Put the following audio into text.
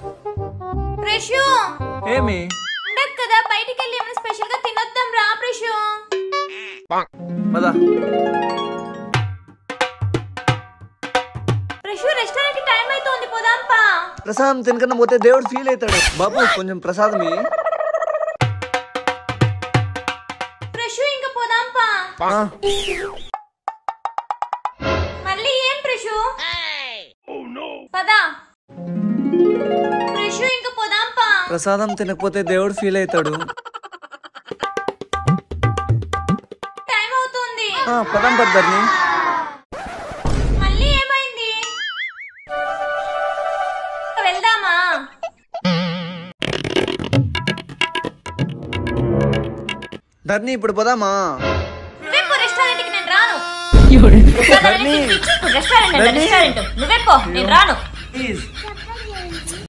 ప్రశు ఏమి పండగ కదా బయటికి వెళ్ళి ఏమైనా స్పెషల్ గా తినొద్దాం రా ప్రశు పదా ప్రశు రెస్టారెంట్ కి టైం అవుతోంది పోదాంపా ప్రసాదం తినకన్నా పోతే దేవుడు ఫీల్ అవుతాడు బాబు కొంచెం ప్రసాదం ఇయ్యి. ప్రశు ఇంకా పోదాంపా ఆ, మళ్ళీ ఏం ప్రశు పదా ప్రశు ఇంకా పోదాంపా ప్రసాదం తినకపోతే దేవుడు ఫీల్ అవుతాడు టైం అవుతుంది ఆ, పదం పద్దర్ని మళ్ళీ ఏమైంది వెళ్దామా ధర్ని ఇప్పుడు పోదామా నువ్వెప్పు రెస్టారెంట్ కి నేను రాను రెస్టారెంట్ రెస్టారెంట్ ధర్ని. రెస్టారెంట్ నువ్వెప్పో నేను రాను ప్లీజ్